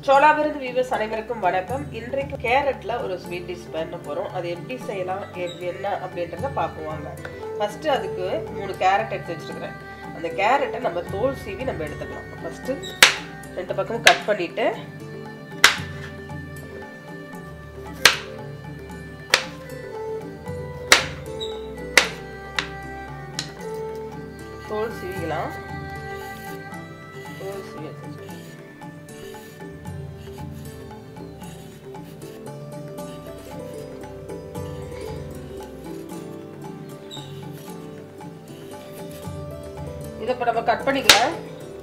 சோளா விருது வீவர்ஸ் அனைவருக்கும் வணக்கம் இன்றைக்கு கேரட்ல ஒரு ஸ்வீட் டிஷ் பண்ண போறோம் அது எப்படி செய்யலாம் எப்படி என்ன அப்படின்றத பார்க்குவாங்க ஃபர்ஸ்ட் அதுக்கு மூணு கேரட் எடுத்து வச்சிருக்கிறேன் அந்த கேரட்டை நம்ம தோல் சீவி நம்ம எடுத்துக்கலாம் ஃபர்ஸ்ட் ரெண்டு பக்கமும் கட் பண்ணிட்டு தோல் சீவிக்கலாம் தோல் சீவி எடுத்து வச்சுக்கலாம். இதை இப்போ நம்ம கட் பண்ணிக்கலாம்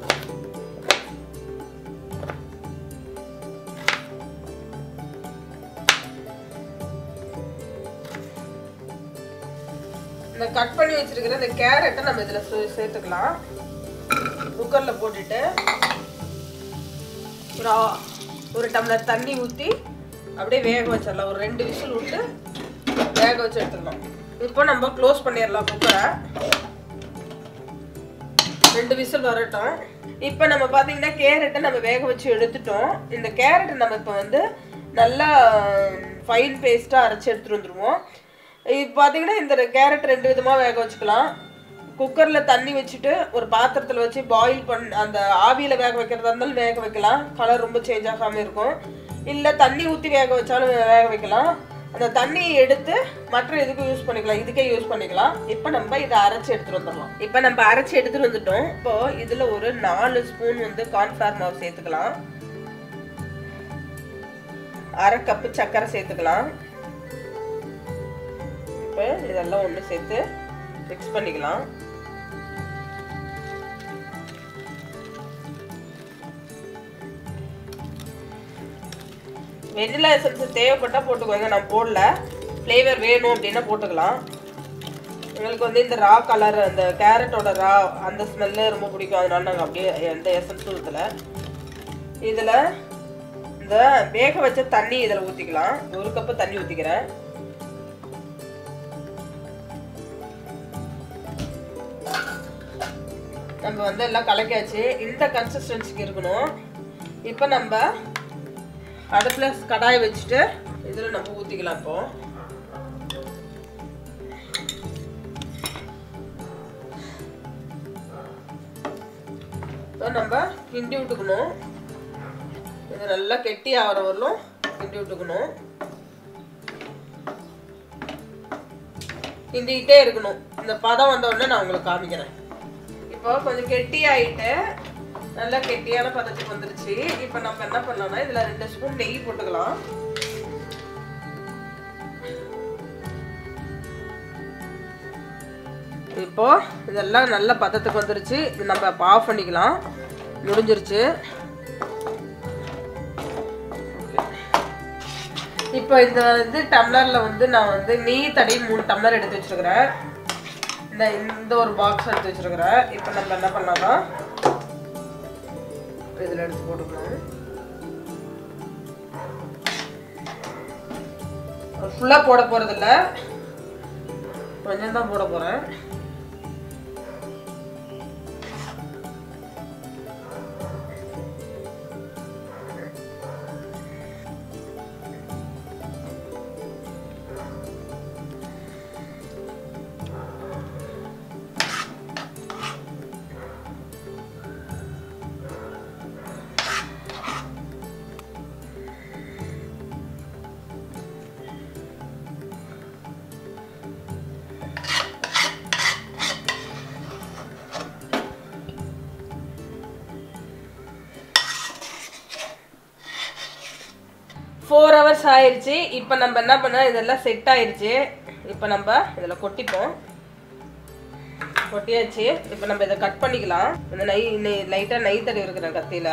இந்த கட் பண்ணி வச்சிருக்கிற இந்த கேரட்டை நம்ம இதில் சேர்த்துக்கலாம் குக்கரில் போட்டுட்டு ஒரு ஆ- ஒரு டம்ளர் தண்ணி ஊற்றி அப்படியே வேக வச்சிடலாம் ஒரு ரெண்டு விசில் விட்டு வேக வச்சு எடுத்துக்கலாம் இப்போ நம்ம க்ளோஸ் பண்ணிடலாம் குக்கரை ரெண்டு விசில் வரட்டும் இப்போ நம்ம பார்த்தீங்கன்னா கேரட்டை நம்ம வேக வச்சு எடுத்துட்டோம் இந்த கேரட்டை நம்ம இப்போ வந்து நல்லா ஃபைன் பேஸ்ட்டாக அரைச்சி எடுத்துட்டு வந்துடுவோம் இது பார்த்தீங்கன்னா இந்த கேரட் ரெண்டு விதமாக வேக வச்சுக்கலாம் குக்கரில் தண்ணி வச்சுட்டு ஒரு பாத்திரத்தில் வச்சு பாயில் பண் அந்த ஆவியில் வேக வைக்கிறதா இருந்தாலும் வேக வைக்கலாம் கலர் ரொம்ப சேஞ்ச் ஆகாமல் இருக்கும் இல்லை தண்ணி ஊற்றி வேக வச்சாலும் வேக வைக்கலாம் அந்த தண்ணியை எடுத்து மற்ற இதுக்கு யூஸ் பண்ணிக்கலாம் இதுக்கே யூஸ் பண்ணிக்கலாம் இப்போ நம்ம இதை அரைச்சி எடுத்துட்டு வந்துடலாம் இப்போ நம்ம அரைச்சி எடுத்துட்டு வந்துட்டோம் இப்போ இதுல ஒரு நாலு ஸ்பூன் வந்து கார்ன்ஃபிளவர் மாவு சேர்த்துக்கலாம் அரை கப்பு சர்க்கரை சேர்த்துக்கலாம் இப்போ இதெல்லாம் ஒன்று சேர்த்து மிக்ஸ் பண்ணிக்கலாம் வெனிலா எசன்ஸ் தேவைப்பட்டா போட்டுக்கோங்க நான் போடல ஃப்ளேவர் வேணும் அப்படின்னா போட்டுக்கலாம் எங்களுக்கு வந்து இந்த ரா கலர் அந்த கேரட்டோட ரா அந்த ஸ்மெல்லு ரொம்ப பிடிக்கும் அதனால நாங்கள் அப்படியே எந்த எசன்ஸும் ஊற்றல இதில் இந்த வேக வச்ச தண்ணி இதில் ஊற்றிக்கலாம் ஒரு கப்பு தண்ணி ஊற்றிக்கிறேன் நம்ம வந்து எல்லாம் கலக்கியாச்சு இந்த கன்சிஸ்டன்சிக்கு இருக்கணும் இப்போ நம்ம அடுப்பில் கடாய் வச்சுட்டு இதில் நம்ம ஊற்றிக்கலாம் இப்போ இப்போ நம்ம கிண்டி விட்டுக்கணும் இது நல்லா கெட்டி ஆகிற வரலும் கிண்டி விட்டுக்கணும் கிண்டிக்கிட்டே இருக்கணும் இந்த பதம் வந்த உடனே நான் உங்களுக்கு காமிக்கிறேன் இப்போ கொஞ்சம் கெட்டி ஆயிட்டு நல்லா கெட்டியான பதத்துக்கு வந்துருச்சு இப்போ நம்ம என்ன பண்ணலாம்னா இதுல ரெண்டு ஸ்பூன் நெய் போட்டுக்கலாம் இப்போ இதெல்லாம் நல்ல பதத்துக்கு வந்துருச்சு இது நம்ம இப்போ ஆஃப் பண்ணிக்கலாம் முடிஞ்சிருச்சு இப்போ இந்த வந்து டம்ளர்ல வந்து நான் வந்து நெய் தடவி மூணு டம்ளர் எடுத்து வச்சிருக்கிறேன் இந்த இந்த ஒரு பாக்ஸ் எடுத்து வச்சிருக்கிறேன் இப்போ நம்ம என்ன பண்ணலாம்னா இதில் எடுத்து போட்டுக்கலாம் ஃபுல்லாக போட போகிறதில்ல கொஞ்சம் தான் போட போகிறேன் ஃபோர் ஹவர்ஸ் ஆயிடுச்சு இப்போ நம்ம என்ன பண்ண இதெல்லாம் செட் ஆயிடுச்சு இப்போ நம்ம இதில் கொட்டிப்போம் கொட்டியாச்சு இப்போ நம்ம இதை கட் பண்ணிக்கலாம் இந்த நை லைட்டாக நெய் தடவி இருக்கிறேன் கத்தியில்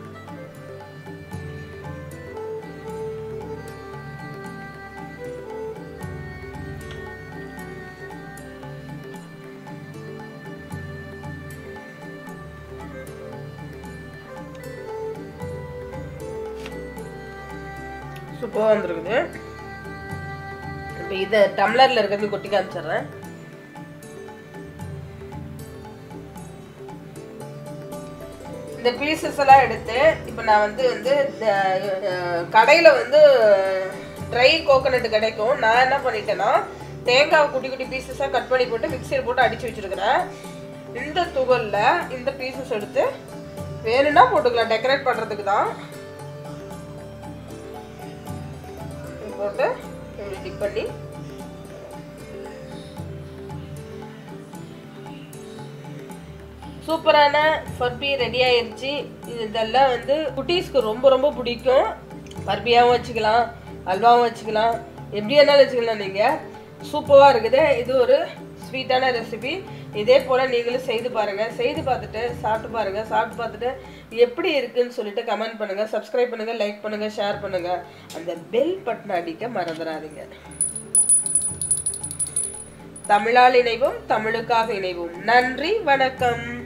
சூப்பராக வந்துருக்குது இப்போ இதை டம்ளரில் இருக்கிறது கொட்டி காமிச்சிடுறேன் இந்த பீசஸ் எல்லாம் எடுத்து இப்போ நான் வந்து வந்து கடையில் வந்து ட்ரை கோகனட் கிடைக்கும் நான் என்ன பண்ணிட்டேன்னா தேங்காவை குட்டி குட்டி பீசஸாக கட் பண்ணி போட்டு மிக்சியில் போட்டு அடித்து வச்சிருக்கிறேன் இந்த துகளில் இந்த பீசஸ் எடுத்து வேணும்னா போட்டுக்கலாம் டெக்கரேட் பண்ணுறதுக்கு தான் இது போட்டு டிப் பண்ணி சூப்பரான ஃபர்பி ரெடி ஆயிருச்சு இது இதெல்லாம் வந்து குட்டீஸ்க்கு ரொம்ப ரொம்ப பிடிக்கும் ஃபர்பியாவும் வச்சுக்கலாம் அல்வாவும் வச்சுக்கலாம் எப்படி வேணாலும் வச்சுக்கலாம் நீங்கள் சூப்பராக இருக்குது இது ஒரு ஸ்வீட்டான ரெசிபி இதே போல் நீங்களும் செய்து பாருங்கள் செய்து பார்த்துட்டு சாப்பிட்டு பாருங்கள் சாப்பிட்டு பார்த்துட்டு எப்படி இருக்குன்னு சொல்லிட்டு கமெண்ட் பண்ணுங்கள் சப்ஸ்கிரைப் பண்ணுங்கள் லைக் பண்ணுங்கள் ஷேர் பண்ணுங்கள் அந்த பெல் பட்டன் அடிக்க மறந்துடாதீங்க தமிழால் இணைவோம் தமிழுக்காக இணைவோம் நன்றி வணக்கம்